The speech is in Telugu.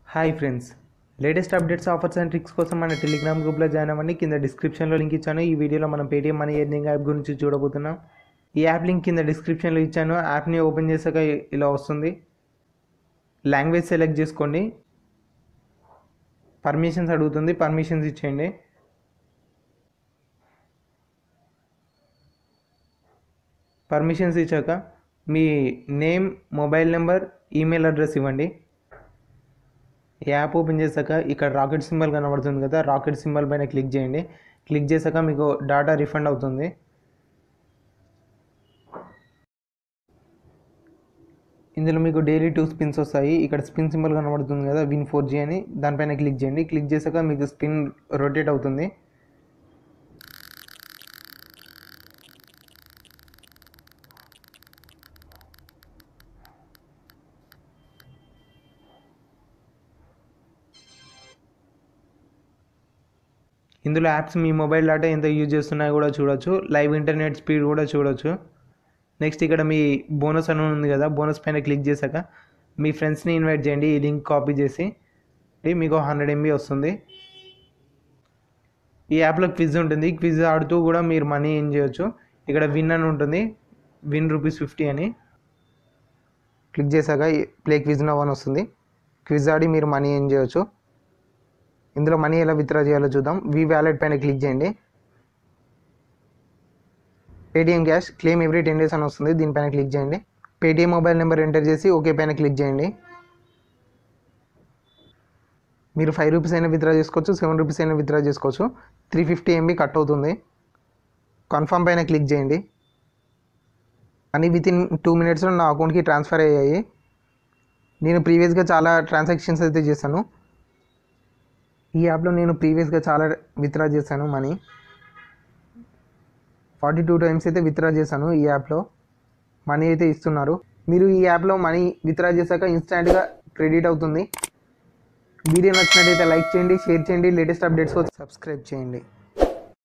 hi friends latest updates offers and tricks కోసం మన టెలిగ్రామ్ గ్రూప్లో జాయిన్ అవ్వండి కింద డిస్క్రిప్షన్లో లింక్ ఇచ్చాను ఈ వీడియోలో మనం పేటీఎం మనీ ఎర్నింగ్ యాప్ గురించి చూడబోతున్నాం ఈ యాప్ లింక్ కింద డిస్క్రిప్షన్లో ఇచ్చాను యాప్ని ఓపెన్ చేశాక ఇలా వస్తుంది లాంగ్వేజ్ సెలెక్ట్ చేసుకోండి పర్మిషన్స్ అడుగుతుంది పర్మిషన్స్ ఇచ్చేయండి పర్మిషన్స్ ఇచ్చాక మీ name mobile number email address ఇవ్వండి ఈ యాప్ ఓపెన్ చేశాక ఇక్కడ రాకెట్ సింబల్ కనబడుతుంది కదా రాకెట్ సింబల్ పైన క్లిక్ చేయండి క్లిక్ చేశాక మీకు డాటా రిఫండ్ అవుతుంది ఇందులో మీకు డైలీ టూ స్పిన్స్ వస్తాయి ఇక్కడ స్పిన్ సింబల్ కనబడుతుంది కదా విన్ ఫోర్ జీ అని దానిపైన క్లిక్ చేయండి క్లిక్ చేశాక మీకు స్పిన్ రొటేట్ అవుతుంది ఇందులో యాప్స్ మీ మొబైల్ డేటా ఎంత యూజ్ చేస్తున్నాయో కూడా చూడొచ్చు లైవ్ ఇంటర్నెట్ స్పీడ్ కూడా చూడొచ్చు నెక్స్ట్ ఇక్కడ మీ బోనస్ అని ఉంది కదా బోనస్ పైన క్లిక్ చేశాక మీ ఫ్రెండ్స్ని ఇన్వైట్ చేయండి ఈ లింక్ కాపీ చేసి మీకు హండ్రెడ్ ఎంబీ వస్తుంది ఈ యాప్లో క్విజ్ ఉంటుంది క్విజ్ ఆడుతూ కూడా మీరు మనీ ఏం చేయొచ్చు ఇక్కడ విన్ అని ఉంటుంది విన్ రూపీస్ ఫిఫ్టీ అని క్లిక్ చేశాక ప్లే క్విజ్ నవ్ అని వస్తుంది క్విజ్ ఆడి మీరు మనీ ఏం చేయొచ్చు ఇందులో మనీ ఎలా విత్డ్రా చేయాలో చూద్దాం వి వ్యాలెట్ పైన క్లిక్ చేయండి Paytm cash claim every ten days అని వస్తుంది దీనిపైన క్లిక్ చేయండి పేటిఎం మొబైల్ నెంబర్ ఎంటర్ చేసి ఓకే పైన క్లిక్ చేయండి మీరు ఫైవ్ రూపీస్ అయినా విత్డ్రా చేసుకోవచ్చు సెవెన్ రూపీస్ అయినా విత్డ్రా చేసుకోవచ్చు త్రీ ఫిఫ్టీ ఎంబీ కట్ అవుతుంది కన్ఫర్మ్ పైన క్లిక్ చేయండి అని విత్ ఇన్ టూ మినిట్స్లో నా అకౌంట్కి ట్రాన్స్ఫర్ అయ్యాయి నేను ప్రీవియస్గా చాలా ట్రాన్సాక్షన్స్ అయితే చేశాను ఈ యాప్లో నేను ప్రీవియస్గా చాలా విత్డ్రా చేశాను మనీ ఫార్టీ టూ టైమ్స్ అయితే విత్డ్రా చేశాను ఈ యాప్లో మనీ అయితే ఇస్తున్నారు మీరు ఈ యాప్లో మనీ విత్డ్రా చేశాక ఇన్స్టాంట్గా క్రెడిట్ అవుతుంది వీడియో నచ్చినట్టయితే లైక్ చేయండి షేర్ చేయండి లేటెస్ట్ అప్డేట్స్ కోసం సబ్స్క్రైబ్ చేయండి